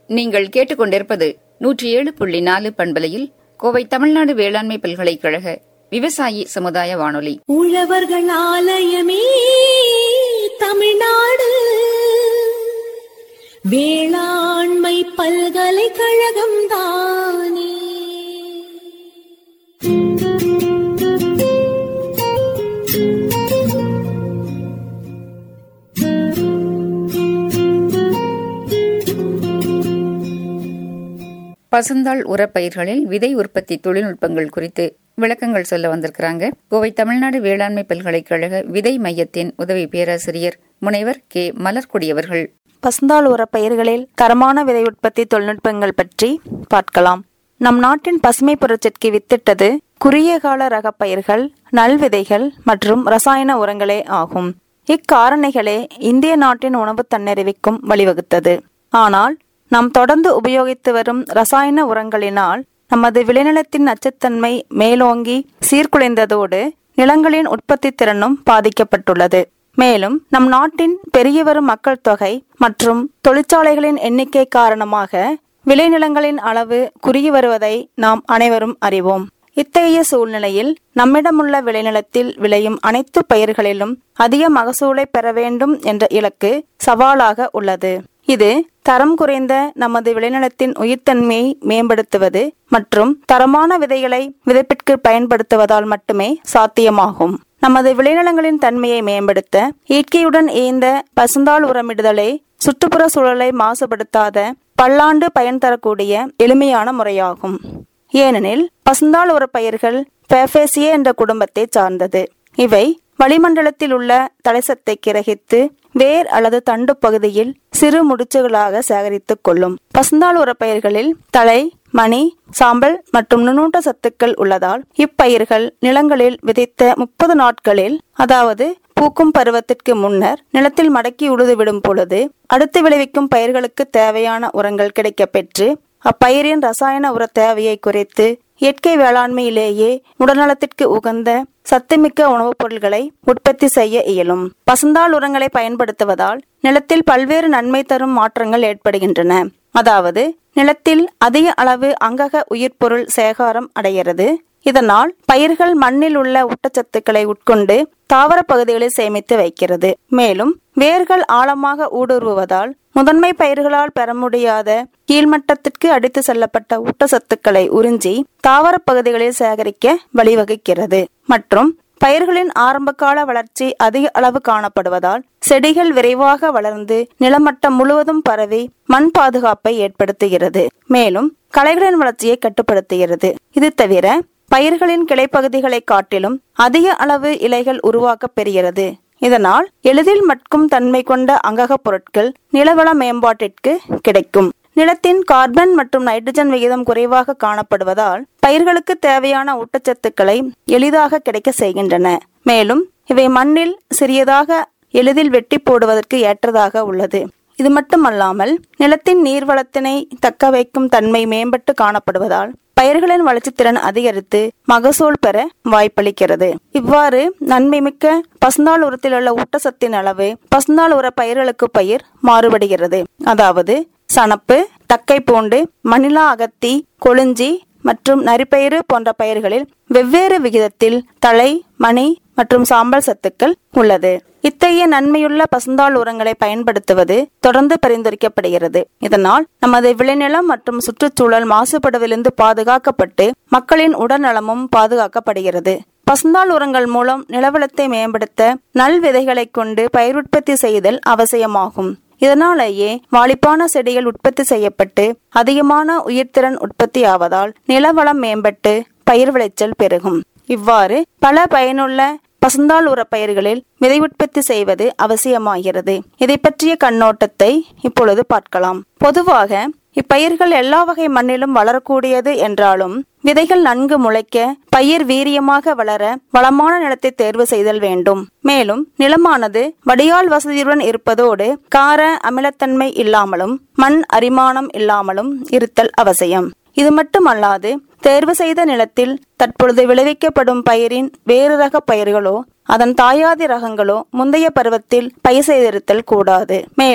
நீங்கள் கேட்டுக்கொண்டிருப்பது நூற்றி ஏழு புள்ளி நாலு பண்பலையில் கோவை தமிழ்நாடு வேளாண்மை பல்கலைக்கழக விவசாயி சமுதாய வானொலி உழவர்கள் ஆலயமே தமிழ்நாடு வேளாண்மை பல்கலைக்கழகம் தானே பசுந்தாள் உரப்பயிர்களில் விதை உற்பத்தி தொழில்நுட்பங்கள் குறித்து விளக்கங்கள் சொல்ல வந்திருக்கிறாங்க கோவை தமிழ்நாடு வேளாண்மை பல்கலைக்கழக விதை மையத்தின் உதவி பேராசிரியர் முனைவர் கே மலர்கொடி அவர்கள் பசுந்தாள் உர பயிர்களில் தரமான விதை உற்பத்தி தொழில்நுட்பங்கள் பற்றி பார்க்கலாம் நம் நாட்டின் பசுமை புரட்சிக்கு வித்திட்டது குறுகிய கால ரக பயிர்கள் நல்விதைகள் மற்றும் ரசாயன உரங்களே ஆகும் இக்காரணிகளே இந்திய நாட்டின் உணவு தன்னறிவிக்கும் வழிவகுத்தது ஆனால் நாம் தொடர்ந்து உபயோகித்து வரும் ரசாயன உரங்களினால் நமது விளைநிலத்தின் நச்சுத்தன்மை மேலோங்கி சீர்குலைந்ததோடு நிலங்களின் உற்பத்தி திறனும் பாதிக்கப்பட்டுள்ளது மேலும் நம் நாட்டின் பெருகி வரும் மக்கள் தொகை மற்றும் தொழிற்சாலைகளின் எண்ணிக்கை காரணமாக விளைநிலங்களின் அளவு குறுகி வருவதை நாம் அனைவரும் அறிவோம் இத்தகைய சூழ்நிலையில் நம்மிடமுள்ள விளைநிலத்தில் விளையும் அனைத்து பயிர்களிலும் அதிக மகசூலை பெற வேண்டும் என்ற இலக்கு சவாலாக உள்ளது இது தரம் குறைந்த நமது விளைநிலத்தின் உயிர்த்தன்மையை மேம்படுத்துவது மற்றும் தரமான விதைகளை விதைப்பிற்கு பயன்படுத்துவதால் மட்டுமே சாத்தியமாகும் நமது விளைநிலங்களின் தன்மையை மேம்படுத்த இயற்கையுடன் இயந்த பசுந்தாள் உரமிடுதலே சுற்றுப்புற சூழலை மாசுபடுத்தாத பல்லாண்டு பயன் தரக்கூடிய எளிமையான முறையாகும் ஏனெனில் பசுந்தாள் உரப்பயிர்கள் பேஃபேசியே என்ற குடும்பத்தை சார்ந்தது இவை வளிமண்டலத்தில் உள்ள தலைசத்தை கிரகித்து வேர் அல்லது தண்டு பகுதியில் சிறு முடிச்சுகளாக சேகரித்துக் கொள்ளும் பசுந்தாள் உரப்பயிர்களில் தலை மணி சாம்பல் மற்றும் நுண்ணூட்ட சத்துக்கள் உள்ளதால் இப்பயிர்கள் நிலங்களில் விதைத்த முப்பது நாட்களில் அதாவது பூக்கும் பருவத்திற்கு முன்னர் நிலத்தில் மடக்கி உழுதுவிடும் பொழுது அடுத்து விளைவிக்கும் பயிர்களுக்கு தேவையான உரங்கள் கிடைக்கப் பெற்று அப்பயிரின் ரசாயன உர தேவையை குறைத்து இயற்கை வேளாண்மையிலேயே உடல்நலத்திற்கு உகந்த சத்துமிக்க உணவுப் பொருட்களை உற்பத்தி செய்ய இயலும் பசுந்தாள் உரங்களை பயன்படுத்துவதால் நிலத்தில் பல்வேறு நன்மை தரும் மாற்றங்கள் ஏற்படுகின்றன அதாவது நிலத்தில் அதிக அளவு அங்கக உயிர்ப்பொருள் சேகாரம் அடைகிறது இதனால் பயிர்கள் மண்ணில் உள்ள ஊட்டச்சத்துக்களை உட்கொண்டு தாவர பகுதிகளில் சேமித்து வைக்கிறது மேலும் வேர்கள் ஆழமாக ஊடுருவுவதால் முதன்மை பயிர்களால் பெற முடியாத கீழ்மட்டத்திற்கு அடித்து செல்லப்பட்ட ஊட்டச்சத்துக்களை உறிஞ்சி தாவர பகுதிகளில் சேகரிக்க வழிவகுக்கிறது மற்றும் பயிர்களின் ஆரம்பகால வளர்ச்சி அதிக அளவு காணப்படுவதால் செடிகள் விரைவாக வளர்ந்து நிலமட்டம் முழுவதும் பரவி மண் பாதுகாப்பை ஏற்படுத்துகிறது மேலும் களைகளின் வளர்ச்சியை கட்டுப்படுத்துகிறது இது தவிர பயிர்களின் கிளைப்பகுதிகளை காட்டிலும் அதிக அளவு இலைகள் உருவாக்கப் பெறுகிறது இதனால் எளிதில் மட்கும் தன்மை கொண்ட அங்ககப் பொருட்கள் நிலவள மேம்பாட்டிற்கு கிடைக்கும் நிலத்தின் கார்பன் மற்றும் நைட்ரஜன் விகிதம் குறைவாக காணப்படுவதால் பயிர்களுக்கு தேவையான ஊட்டச்சத்துக்களை எளிதாக கிடைக்க செய்கின்றன மேலும் இவை மண்ணில் சிறியதாக எளிதில் வெட்டி போடுவதற்கு ஏற்றதாக உள்ளது இது மட்டுமல்லாமல் நிலத்தின் நீர்வளத்தினை தக்க வைக்கும் தன்மை மேம்பட்டு காணப்படுவதால் பயிர்களின் வளர்ச்சித்திறன் அதிகரித்து மகசூல் பெற வாய்ப்பளிக்கிறது இவ்வாறு நன்மை மிக்க பசுந்தாள் உரத்தில் உள்ள ஊட்டச்சத்தின் அளவு பசுந்தாள் உர பயிர்களுக்கு பயிர் மாறுபடுகிறது அதாவது சணப்பு தக்கை பூண்டு மணிலா அகத்தி கொழுஞ்சி மற்றும் நரிப்பயிறு போன்ற பயிர்களில் வெவ்வேறு விகிதத்தில் தலை மணி மற்றும் சாம்பல் சத்துக்கள் உள்ளது இத்தகைய நன்மையுள்ள பசுந்தாள் உரங்களை பயன்படுத்துவது தொடர்ந்து பரிந்துரைக்கப்படுகிறது இதனால் நமது விளைநிலம் மற்றும் சுற்றுச்சூழல் மாசுபடுவதிலிருந்து பாதுகாக்கப்பட்டு மக்களின் உடல்நலமும் பாதுகாக்கப்படுகிறது பசுந்தாள் உரங்கள் மூலம் நிலவளத்தை மேம்படுத்த நல் விதைகளை கொண்டு பயிர் உற்பத்தி செய்தல் அவசியமாகும் இதனாலேயே வாளிப்பான செடிகள் உற்பத்தி செய்யப்பட்டு அதிகமான உயிர்த்திறன் உற்பத்தி ஆவதால் நிலவளம் மேம்பட்டு பயிர் விளைச்சல் பெருகும் இவ்வாறு பல பயனுள்ள பசுந்தாள் உர பயிர்களில் விதை உற்பத்தி செய்வது அவசியமாகிறது இதை பற்றிய கண்ணோட்டத்தை இப்பொழுது பார்க்கலாம் பொதுவாக இப்பயிர்கள் எல்லா வகை மண்ணிலும் வளரக்கூடியது என்றாலும் விதைகள் நன்கு முளைக்க பயிர் வீரியமாக வளர வளமான நிலத்தை தேர்வு செய்தல் வேண்டும் மேலும் நிலமானது வடிகால் வசதியுடன் இருப்பதோடு கார அமிலத்தன்மை இல்லாமலும் மண் அரிமானம் இல்லாமலும் இருத்தல் அவசியம் இது மட்டுமல்லாது தேர்வு செய்த நிலத்தில் தற்பொழுது விளைவிக்கப்படும் பயிரின் வேறு ரக பயிர்களோ அதன் தாயாதி ரகங்களோ முந்தைய பருவத்தில் பயிர் செய்திருத்தல் கூடாது மேலும்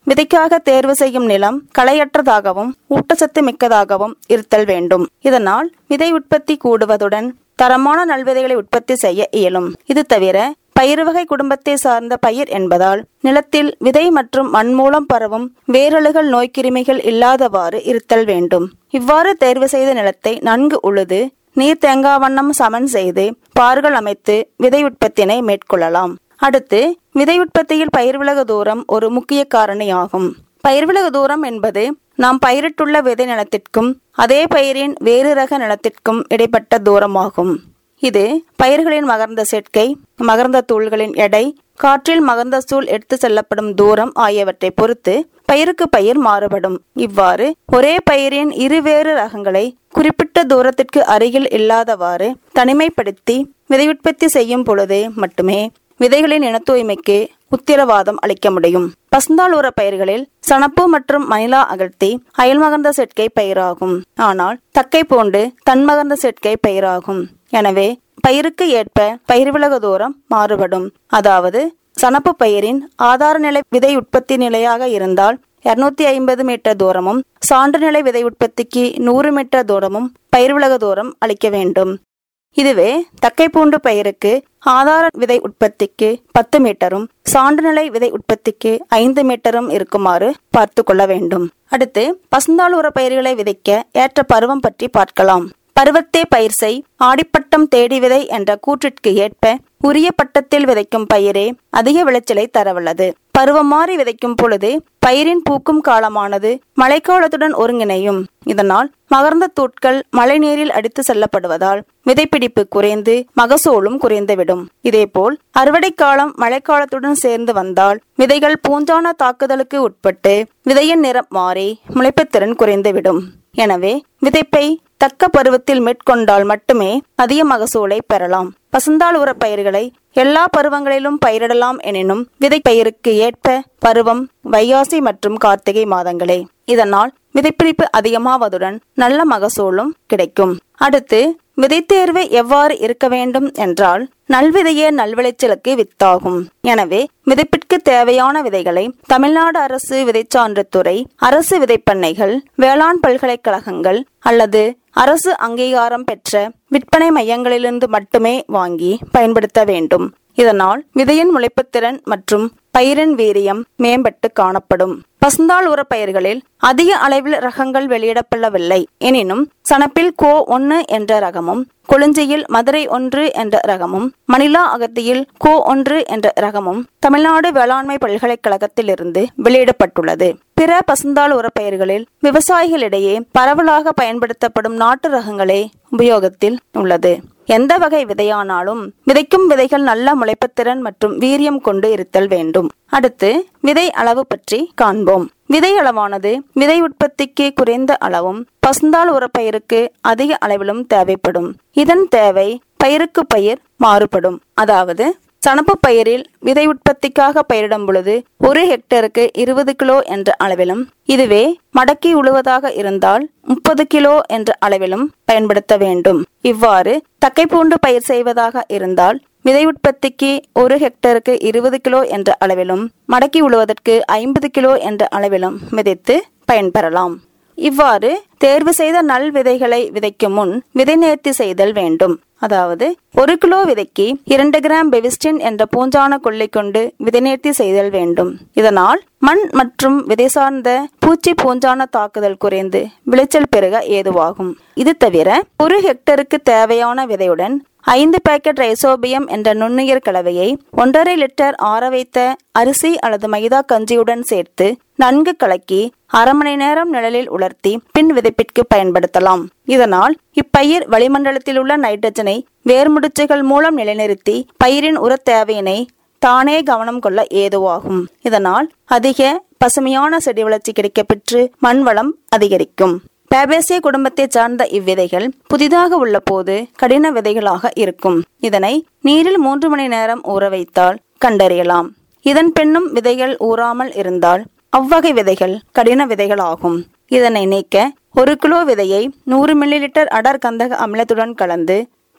விதைக்காக தேர்வு செய்யும் நிலம் களையற்றதாகவும் ஊட்டச்சத்து மிக்கதாகவும் இருத்தல் வேண்டும் இதனால் விதை உற்பத்தி கூடுவதுடன் தரமான நல்விதைகளை உற்பத்தி செய்ய இயலும் இது தவிர பயிர் வகை குடும்பத்தை சார்ந்த பயிர் என்பதால் நிலத்தில் விதை மற்றும் மண் மூலம் பரவும் வேரலுகள் நோய்க்கிருமிகள் இல்லாதவாறு இருத்தல் வேண்டும் இவ்வாறு தேர்வு செய்த நிலத்தை நன்கு உழுது நீர் தேங்கா வண்ணம் சமன் செய்து பார்கள் அமைத்து விதை உற்பத்தினை மேற்கொள்ளலாம் அடுத்து விதை உற்பத்தியில் பயிர் விலகு தூரம் ஒரு முக்கிய காரணியாகும் பயிர் விலகு தூரம் என்பது நாம் பயிரிட்டுள்ள விதை நிலத்திற்கும் அதே பயிரின் வேறு ரக நிலத்திற்கும் இடைப்பட்ட தூரமாகும் இது பயிர்களின் மகர்ந்த சேர்க்கை மகர்ந்த தூள்களின் எடை காற்றில் மகர்ந்த சூழ் எடுத்து செல்லப்படும் தூரம் ஆகியவற்றை பொறுத்து பயிருக்கு பயிர் மாறுபடும் இவ்வாறு ஒரே பயிரின் இருவேறு ரகங்களை குறிப்பிட்ட தூரத்திற்கு அருகில் இல்லாதவாறு தனிமைப்படுத்தி விதை உற்பத்தி செய்யும் பொழுதே மட்டுமே விதைகளின் இன தூய்மைக்கு உத்திரவாதம் அளிக்க முடியும் பசுந்தாள் உர பயிர்களில் சணப்பு மற்றும் மணிலா அகழ்த்தி அயல்மகர்ந்த சேர்க்கை பயிராகும் ஆனால் தக்கை போன்று தன்மகர்ந்த சேர்க்கை பயிராகும் எனவே பயிருக்கு ஏற்ப பயிர் விலகு தூரம் மாறுபடும் அதாவது சணப்பு பயிரின் ஆதார நிலை விதை உற்பத்தி நிலையாக இருந்தால் இருநூத்தி ஐம்பது மீட்டர் தூரமும் சான்று நிலை விதை உற்பத்திக்கு நூறு மீட்டர் தூரமும் பயிர் விலகு தூரம் அளிக்க வேண்டும் இதுவே தக்கைப்பூண்டு பயிருக்கு ஆதார விதை உற்பத்திக்கு பத்து மீட்டரும் சான்றுநிலை விதை உற்பத்திக்கு ஐந்து மீட்டரும் இருக்குமாறு பார்த்து கொள்ள வேண்டும் அடுத்து பசுந்தாள் உர பயிர்களை விதைக்க ஏற்ற பருவம் பற்றி பார்க்கலாம் பருவத்தே பயிர் செய் ஆடிப்பட்டம் தேடி விதை என்ற கூற்றிற்கு ஏற்ப உரிய பட்டத்தில் விதைக்கும் பயிரே அதிக விளைச்சலை தரவல்லது பருவம் மாறி விதைக்கும் பொழுது பயிரின் பூக்கும் காலமானது மழைக்காலத்துடன் ஒருங்கிணையும் இதனால் மகர்ந்த தூட்கள் மழை நீரில் அடித்து செல்லப்படுவதால் விதைப்பிடிப்பு குறைந்து மகசூலும் குறைந்துவிடும் இதேபோல் அறுவடை காலம் மழைக்காலத்துடன் சேர்ந்து வந்தால் விதைகள் பூஞ்சான தாக்குதலுக்கு உட்பட்டு விதையின் நிறம் மாறி முளைப்புத்திறன் குறைந்துவிடும் எனவே விதைப்பை தக்க பருவத்தில் மேற்கொண்டால் மட்டுமே அதிக மகசூலை பெறலாம் பசுந்தாள் உர பயிர்களை எல்லா பருவங்களிலும் பயிரிடலாம் எனினும் விதை பயிருக்கு ஏற்ப பருவம் வைகாசி மற்றும் கார்த்திகை மாதங்களே இதனால் விதைப்பிடிப்பு அதிகமாவதுடன் நல்ல மகசூலும் கிடைக்கும் அடுத்து விதைத்தேர்வு எவ்வாறு இருக்க வேண்டும் என்றால் நல்விதையே நல்விளைச்சலுக்கு வித்தாகும் எனவே விதைப்பிற்கு தேவையான விதைகளை தமிழ்நாடு அரசு விதைச்சான்று துறை அரசு விதைப்பண்ணைகள் வேளாண் பல்கலைக்கழகங்கள் அல்லது அரசு அங்கீகாரம் பெற்ற விற்பனை மையங்களிலிருந்து மட்டுமே வாங்கி பயன்படுத்த வேண்டும் இதனால் விதையின் முளைப்புத்திறன் மற்றும் பயிரின் வீரியம் மேம்பட்டு காணப்படும் பசுந்தாள் உர பயிர்களில் அதிக அளவில் ரகங்கள் வெளியிடப்படவில்லை எனினும் சணப்பில் கோ ஒன்று என்ற ரகமும் கொழுஞ்சியில் மதுரை ஒன்று என்ற ரகமும் மணிலா அகத்தியில் கோ ஒன்று என்ற ரகமும் தமிழ்நாடு வேளாண்மை பல்கலைக்கழகத்திலிருந்து வெளியிடப்பட்டுள்ளது பிற பசுந்தாள் உர பயிர்களில் விவசாயிகளிடையே பரவலாக பயன்படுத்தப்படும் நாட்டு ரகங்களே உபயோகத்தில் உள்ளது எந்த வகை விதையானாலும் விதைக்கும் விதைகள் நல்ல முளைப்புத்திறன் மற்றும் வீரியம் கொண்டு இருத்தல் வேண்டும் அடுத்து விதை அளவு பற்றி காண்போம் விதை அளவானது விதை உற்பத்திக்கு குறைந்த அளவும் பசுந்தாள் உரப்பயிருக்கு அதிக அளவிலும் தேவைப்படும் இதன் தேவை பயிருக்கு பயிர் மாறுபடும் அதாவது சணப்பு பயிரில் விதை உற்பத்திக்காக பயிரிடும் பொழுது ஒரு ஹெக்டருக்கு இருபது கிலோ என்ற அளவிலும் இதுவே மடக்கி உழுவதாக இருந்தால் முப்பது கிலோ என்ற அளவிலும் பயன்படுத்த வேண்டும் இவ்வாறு தக்கைப்பூண்டு பயிர் செய்வதாக இருந்தால் விதை உற்பத்திக்கு ஒரு ஹெக்டருக்கு இருபது கிலோ என்ற அளவிலும் மடக்கி உழுவதற்கு ஐம்பது கிலோ என்ற அளவிலும் விதைத்து பயன்பெறலாம் இவ்வாறு தேர்வு செய்த நல் விதைகளை விதைக்கும் முன் விதை நேர்த்தி செய்தல் வேண்டும் அதாவது ஒரு கிலோ விதைக்கு இரண்டு கிராம் பெவிஸ்டின் என்ற பூஞ்சான கொள்ளை கொண்டு விதை நேர்த்தி செய்தல் வேண்டும் இதனால் மண் மற்றும் விதை சார்ந்த பூச்சி பூஞ்சான தாக்குதல் குறைந்து விளைச்சல் பெருக ஏதுவாகும் இது தவிர ஒரு ஹெக்டருக்கு தேவையான விதையுடன் ஐந்து பாக்கெட் ரைசோபியம் என்ற நுண்ணுயிர் கலவையை ஒன்றரை லிட்டர் ஆற வைத்த அரிசி அல்லது மைதா கஞ்சியுடன் சேர்த்து நன்கு கலக்கி அரை மணி நேரம் நிழலில் உலர்த்தி பின் விதைப்பிற்கு பயன்படுத்தலாம் இதனால் இப்பயிர் வளிமண்டலத்தில் உள்ள நைட்ரஜனை வேர்முடிச்சுகள் மூலம் நிலைநிறுத்தி பயிரின் உர தேவையினை தானே கவனம் கொள்ள ஏதுவாகும் இதனால் அதிக பசுமையான செடி வளர்ச்சி கிடைக்கப்பெற்று மண் வளம் அதிகரிக்கும் பேபேசிய குடும்பத்தை சார்ந்த இவ்விதைகள் புதிதாக உள்ள போது கடின விதைகளாக இருக்கும் இதனை நீரில் மூன்று மணி நேரம் ஊற வைத்தால் கண்டறியலாம் இதன் பின்னும் விதைகள் ஊறாமல் இருந்தால் அவ்வகை விதைகள் கடின விதைகளாகும் இதனை நீக்க ஒரு கிலோ விதையை நூறு மில்லி லிட்டர் அடர் கந்தக அமிலத்துடன் கலந்து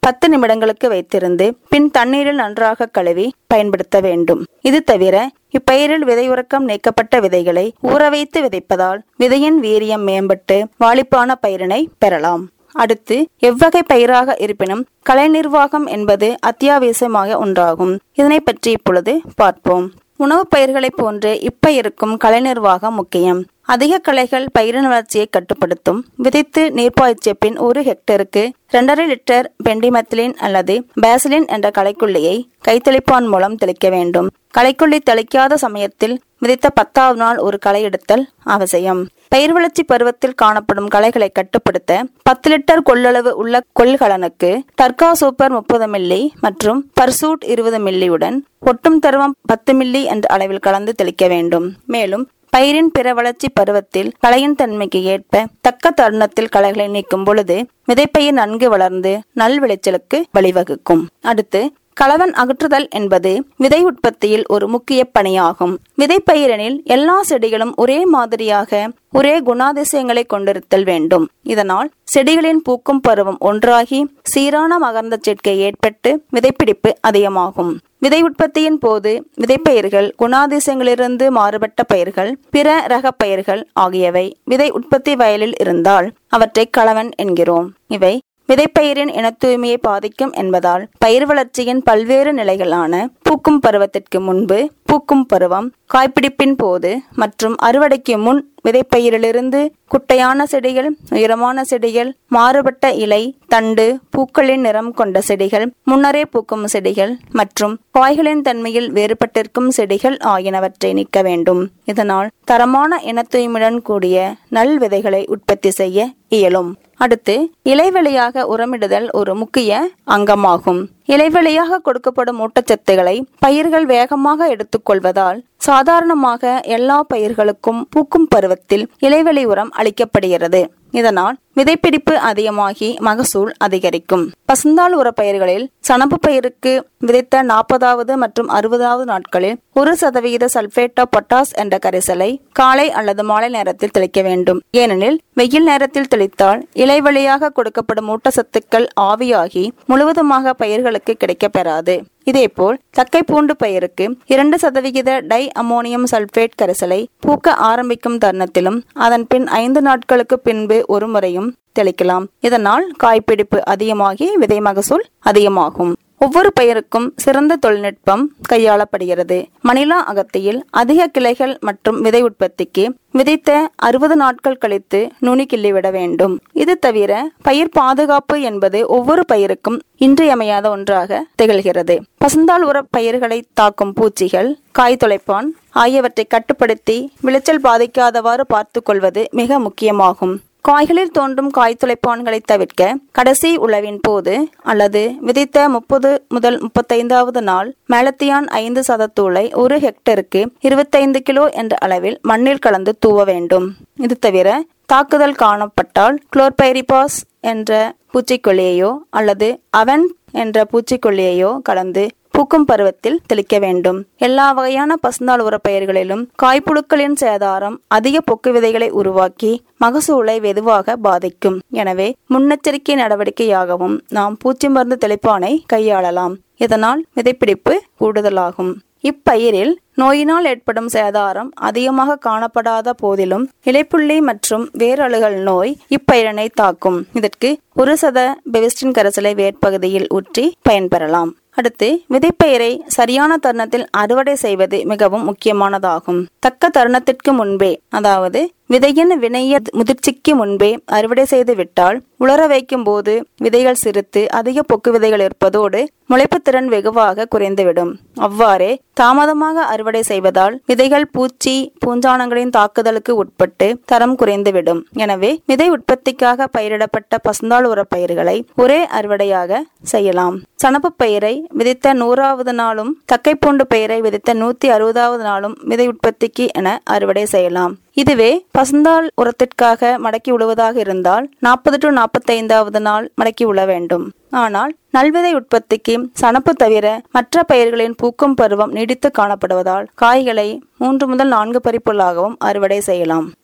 பத்து நிமிடங்களுக்கு வைத்திருந்து பின் தண்ணீரில் நன்றாக கழுவி பயன்படுத்த வேண்டும் இது தவிர இப்பயிரில் விதையுறக்கம் நீக்கப்பட்ட விதைகளை ஊற வைத்து விதைப்பதால் விதையின் வீரியம் மேம்பட்டு வாளிப்பான பயிரினை பெறலாம் அடுத்து எவ்வகை பயிராக இருப்பினும் கலை நிர்வாகம் என்பது அத்தியாவசியமாக ஒன்றாகும் இதனை பற்றி இப்பொழுது பார்ப்போம் உணவுப் பயிர்களைப் போன்று இப்பயிருக்கும் கலை நிர்வாகம் முக்கியம் அதிக களைகள் பயிரின் வளர்ச்சியை கட்டுப்படுத்தும் விதைத்து நீர்ப்பாய்ச்சிய பின் ஒரு ஹெக்டருக்கு இரண்டரை லிட்டர் பெண்டிமெத்திலின் அல்லது பேசிலின் என்ற களைக்கொல்லியை கைத்தெளிப்பான் மூலம் தெளிக்க வேண்டும் களைக்கொல்லி தெளிக்காத சமயத்தில் விதைத்த பத்தாவது நாள் ஒரு களை எடுத்தல் அவசியம் பயிர் வளர்ச்சி பருவத்தில் காணப்படும் களைகளை கட்டுப்படுத்த பத்து லிட்டர் கொள்ளளவு உள்ள கொள்கலனுக்கு டர்கா சூப்பர் முப்பது மில்லி மற்றும் பர்சூட் இருபது மில்லியுடன் ஒட்டும் தருவம் பத்து மில்லி என்ற அளவில் கலந்து தெளிக்க வேண்டும் மேலும் பயிரின் பிற வளர்ச்சி பருவத்தில் களையின் தன்மைக்கு ஏற்ப தக்க தருணத்தில் களைகளை நீக்கும் பொழுது விதைப்பயிர் நன்கு வளர்ந்து நல் விளைச்சலுக்கு வழிவகுக்கும் அடுத்து களவன் அகற்றுதல் என்பது விதை உற்பத்தியில் ஒரு முக்கிய பணியாகும் விதைப்பயிரனில் எல்லா செடிகளும் ஒரே மாதிரியாக ஒரே குணாதிசயங்களை கொண்டிருத்தல் வேண்டும் இதனால் செடிகளின் பூக்கும் பருவம் ஒன்றாகி சீரான மகர்ந்த சேர்க்கை ஏற்பட்டு விதைப்பிடிப்பு அதிகமாகும் விதை உற்பத்தியின் போது விதைப்பயிர்கள் குணாதிசயங்களிலிருந்து மாறுபட்ட பயிர்கள் பிற ரக பயிர்கள் ஆகியவை விதை உற்பத்தி வயலில் இருந்தால் அவற்றை களவன் என்கிறோம் இவை விதைப்பயிரின் இன தூய்மையை பாதிக்கும் என்பதால் பயிர் வளர்ச்சியின் பல்வேறு நிலைகளான பூக்கும் பருவத்திற்கு முன்பு பூக்கும் பருவம் காய்ப்பிடிப்பின் போது மற்றும் அறுவடைக்கு முன் விதைப்பயிரிலிருந்து குட்டையான செடிகள் உயரமான செடிகள் மாறுபட்ட இலை தண்டு பூக்களின் நிறம் கொண்ட செடிகள் முன்னரே பூக்கும் செடிகள் மற்றும் காய்களின் தன்மையில் வேறுபட்டிருக்கும் செடிகள் ஆகியனவற்றை நீக்க வேண்டும் இதனால் தரமான இன தூய்மையுடன் கூடிய நல் விதைகளை உற்பத்தி செய்ய இயலும் அடுத்து இலைவெளியாக உரமிடுதல் ஒரு முக்கிய அங்கமாகும் இலைவெளியாக கொடுக்கப்படும் ஊட்டச்சத்துக்களை பயிர்கள் வேகமாக எடுத்துக்கொள்வதால் சாதாரணமாக எல்லா பயிர்களுக்கும் பூக்கும் பருவத்தில் இலைவெளி உரம் அளிக்கப்படுகிறது இதனால் விதைப்பிடிப்பு அதிகமாகி மகசூல் அதிகரிக்கும் பசுந்தாள் உர பயிர்களில் சணப்பு பயிருக்கு விதைத்த நாற்பதாவது மற்றும் அறுபதாவது நாட்களில் ஒரு சதவிகித சல்பேட் ஆஃப் பொட்டாஸ் என்ற கரைசலை காலை அல்லது மாலை நேரத்தில் தெளிக்க வேண்டும் ஏனெனில் வெயில் நேரத்தில் தெளித்தால் இலை வழியாக கொடுக்கப்படும் ஊட்டச்சத்துக்கள் ஆவியாகி முழுவதுமாக பயிர்களுக்கு கிடைக்கப்பெறாது இதேபோல் தக்கை பூண்டு பயிருக்கு இரண்டு சதவிகித டை அமோனியம் சல்பேட் கரைசலை பூக்க ஆரம்பிக்கும் தருணத்திலும் அதன் பின் ஐந்து நாட்களுக்கு பின்பு ஒரு முறையும் தெளிக்கலாம் இதனால் காய்ப்பிடிப்பு அதிகமாகி விதை மகசூல் அதிகமாகும் ஒவ்வொரு பயிருக்கும் சிறந்த தொழில்நுட்பம் கையாளப்படுகிறது மணிலா அகத்தியில் அதிக கிளைகள் மற்றும் விதை உற்பத்திக்கு விதைத்த அறுபது நாட்கள் கழித்து நுனி கிள்ளிவிட வேண்டும் இது தவிர பயிர் பாதுகாப்பு என்பது ஒவ்வொரு பயிருக்கும் இன்றியமையாத ஒன்றாக திகழ்கிறது பசுந்தாள் உர பயிர்களை தாக்கும் பூச்சிகள் காய் தொலைப்பான் ஆகியவற்றை கட்டுப்படுத்தி விளைச்சல் பாதிக்காதவாறு பார்த்துக் கொள்வது மிக முக்கியமாகும் காய்களில் தோன்றும் காய் துளைப்பான்களை தவிர்க்க கடைசி உழவின் போது அல்லது விதைத்த முப்பது முதல் முப்பத்தைந்தாவது நாள் மேலத்தியான் ஐந்து சதத்தூளை ஒரு ஹெக்டருக்கு இருபத்தைந்து கிலோ என்ற அளவில் மண்ணில் கலந்து தூவ வேண்டும் இது தவிர தாக்குதல் காணப்பட்டால் குளோர்பைரிபாஸ் என்ற பூச்சிக்கொல்லியையோ அல்லது அவன் என்ற பூச்சிக்கொல்லியையோ கலந்து பூக்கும் பருவத்தில் தெளிக்க வேண்டும் எல்லா வகையான பசுந்தாள் உரப்பயிர்களிலும் காய்ப்புழுக்களின் சேதாரம் அதிக பொக்கு விதைகளை உருவாக்கி மகசூலை வெதுவாக பாதிக்கும் எனவே முன்னெச்சரிக்கை நடவடிக்கையாகவும் நாம் பூச்சி மருந்து தெளிப்பானை கையாளலாம் இதனால் விதைப்பிடிப்பு கூடுதலாகும் இப்பயிரில் நோயினால் ஏற்படும் சேதாரம் அதிகமாக காணப்படாத போதிலும் இலைப்புள்ளி மற்றும் வேரழுகல் நோய் இப்பயிரனை தாக்கும் இதற்கு ஒரு சத பெவிஸ்டின் கரைசலை வேர்ப்பகுதியில் ஊற்றி பயன்பெறலாம் அடுத்து விதைப்பயிரை சரியான தருணத்தில் அறுவடை செய்வது மிகவும் முக்கியமானதாகும் தக்க தருணத்திற்கு முன்பே அதாவது விதையின் வினைய முதிர்ச்சிக்கு முன்பே அறுவடை செய்து விட்டால் உலர வைக்கும் போது விதைகள் சிறுத்து அதிக பொக்கு விதைகள் இருப்பதோடு முளைப்பு திறன் வெகுவாக குறைந்துவிடும் அவ்வாறே தாமதமாக அறுவடை செய்வதால் விதைகள் பூச்சி பூஞ்சானங்களின் தாக்குதலுக்கு உட்பட்டு தரம் குறைந்துவிடும் எனவே விதை உற்பத்திக்காக பயிரிடப்பட்ட பசுந்தாள் உர பயிர்களை ஒரே அறுவடையாக செய்யலாம் சணப்பு பயிரை விதைத்த நூறாவது நாளும் தக்கைப்பூண்டு பயிரை விதைத்த நூத்தி அறுபதாவது நாளும் விதை உற்பத்திக்கு என அறுவடை செய்யலாம் இதுவே பசுந்தாள் உரத்திற்காக மடக்கி உழுவதாக இருந்தால் நாற்பது டு நாற்பத்தைந்தாவது நாள் மடக்கி உழ வேண்டும் ஆனால் நல்விதை உற்பத்திக்கு சணப்பு தவிர மற்ற பயிர்களின் பூக்கும் பருவம் நீடித்து காணப்படுவதால் காய்களை மூன்று முதல் நான்கு பறிப்புள்ளாகவும் அறுவடை செய்யலாம்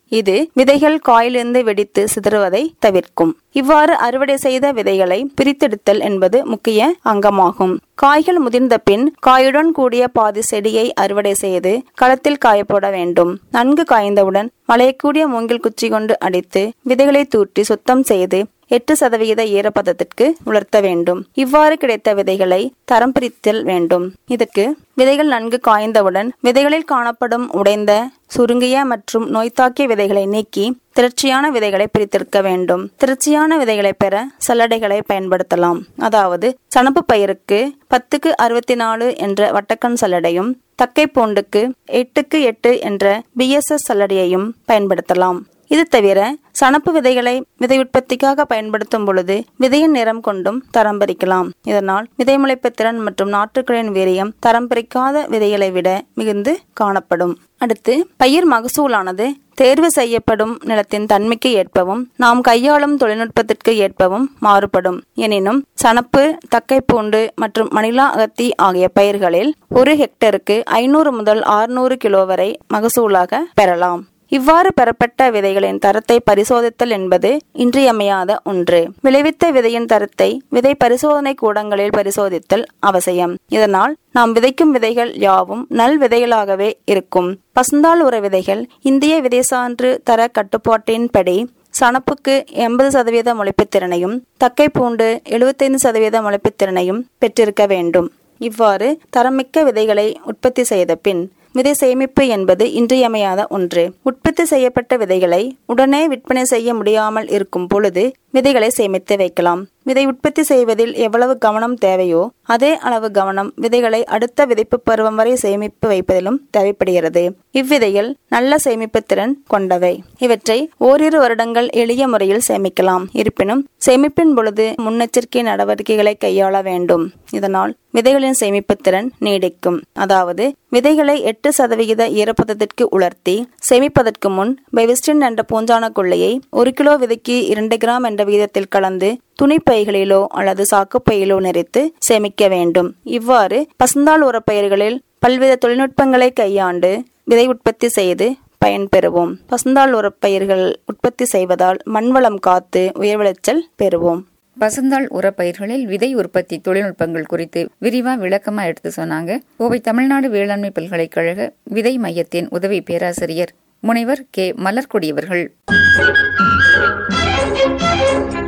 இது விதைகள் காயிலிருந்து வெடித்து சிதறுவதை தவிர்க்கும் இவ்வாறு அறுவடை செய்த விதைகளை பிரித்தெடுத்தல் என்பது முக்கிய அங்கமாகும் காய்கள் முதிர்ந்த பின் காயுடன் கூடிய பாதி செடியை அறுவடை செய்து களத்தில் காயப்போட வேண்டும் நன்கு காய்ந்தவுடன் மலையக்கூடிய மூங்கில் குச்சி கொண்டு அடித்து விதைகளை தூற்றி சுத்தம் செய்து எட்டு சதவிகித ஈரப்பதத்திற்கு உலர்த்த வேண்டும் இவ்வாறு கிடைத்த விதைகளை தரம் பிரித்தல் வேண்டும் இதற்கு விதைகள் நன்கு காய்ந்தவுடன் விதைகளில் காணப்படும் உடைந்த சுருங்கிய மற்றும் நோய்த்தாக்கிய விதைகளை நீக்கி திரட்சியான விதைகளை பிரித்தெடுக்க வேண்டும் திரட்சியான விதைகளை பெற சல்லடைகளை பயன்படுத்தலாம் அதாவது சணப்பு பயிருக்கு பத்துக்கு அறுபத்தி நாலு என்ற வட்டக்கண் சல்லடையும் தக்கை பூண்டுக்கு எட்டுக்கு எட்டு என்ற பிஎஸ்எஸ் சல்லடையையும் பயன்படுத்தலாம் இது தவிர சணப்பு விதைகளை விதை உற்பத்திக்காக பயன்படுத்தும் பொழுது விதையின் நிறம் கொண்டும் தரம் பிரிக்கலாம் இதனால் விதை முளைப்பு திறன் மற்றும் நாற்றுக்களின் வீரியம் தரம் பிரிக்காத விதைகளை விட மிகுந்து காணப்படும் அடுத்து பயிர் மகசூலானது தேர்வு செய்யப்படும் நிலத்தின் தன்மைக்கு ஏற்பவும் நாம் கையாளும் தொழில்நுட்பத்திற்கு ஏற்பவும் மாறுபடும் எனினும் சணப்பு தக்கைப்பூண்டு மற்றும் மணிலா அகத்தி ஆகிய பயிர்களில் ஒரு ஹெக்டருக்கு ஐநூறு முதல் ஆறுநூறு கிலோ வரை மகசூலாக பெறலாம் இவ்வாறு பெறப்பட்ட விதைகளின் தரத்தை பரிசோதித்தல் என்பது இன்றியமையாத ஒன்று விளைவித்த விதையின் தரத்தை விதை பரிசோதனை கூடங்களில் பரிசோதித்தல் அவசியம் இதனால் நாம் விதைக்கும் விதைகள் யாவும் நல் விதைகளாகவே இருக்கும் பசுந்தாள் உர விதைகள் இந்திய விதை சான்று தர கட்டுப்பாட்டின்படி சணப்புக்கு எண்பது சதவீத முளைப்புத்திறனையும் தக்கை பூண்டு எழுபத்தைந்து சதவீத முளைப்புத்திறனையும் பெற்றிருக்க வேண்டும் இவ்வாறு தரமிக்க விதைகளை உற்பத்தி செய்த பின் விதை சேமிப்பு என்பது இன்றியமையாத ஒன்று உற்பத்தி செய்யப்பட்ட விதைகளை உடனே விற்பனை செய்ய முடியாமல் இருக்கும் பொழுது விதைகளை சேமித்து வைக்கலாம் விதை உற்பத்தி செய்வதில் எவ்வளவு கவனம் தேவையோ அதே அளவு கவனம் விதைகளை அடுத்த விதைப்பு பருவம் வரை சேமிப்பு வைப்பதிலும் தேவைப்படுகிறது இவ்விதைகள் நல்ல சேமிப்பு திறன் கொண்டவை இவற்றை ஓரிரு வருடங்கள் எளிய முறையில் சேமிக்கலாம் இருப்பினும் சேமிப்பின் பொழுது முன்னெச்சரிக்கை நடவடிக்கைகளை கையாள வேண்டும் இதனால் விதைகளின் சேமிப்பு திறன் நீடிக்கும் அதாவது விதைகளை எட்டு சதவிகித ஈரப்பதத்திற்கு உலர்த்தி சேமிப்பதற்கு முன் பெவிஸ்டின் என்ற பூஞ்சான கொள்ளையை ஒரு கிலோ விதைக்கு இரண்டு கிராம் என்ற விகிதத்தில் கலந்து துணிப்பைகளிலோ அல்லது சாக்குப்பையிலோ நிறைத்து சேமிக்க வேண்டும் இவ்வாறு பசுந்தாள் உரப்பயிர்களில் பல்வித தொழில்நுட்பங்களை கையாண்டு விதை உற்பத்தி செய்து பயன்பெறுவோம் பசுந்தாள் உரப்பயிர்கள் உற்பத்தி செய்வதால் மண்வளம் காத்து உயர் விளைச்சல் பெறுவோம் பசுந்தாள் உரப்பயிர்களில் விதை உற்பத்தி தொழில்நுட்பங்கள் குறித்து விரிவா விளக்கமா எடுத்து சொன்னாங்க கோவை தமிழ்நாடு வேளாண்மை பல்கலைக்கழக விதை மையத்தின் உதவி பேராசிரியர் முனைவர் கே மலர்கொடி அவர்கள்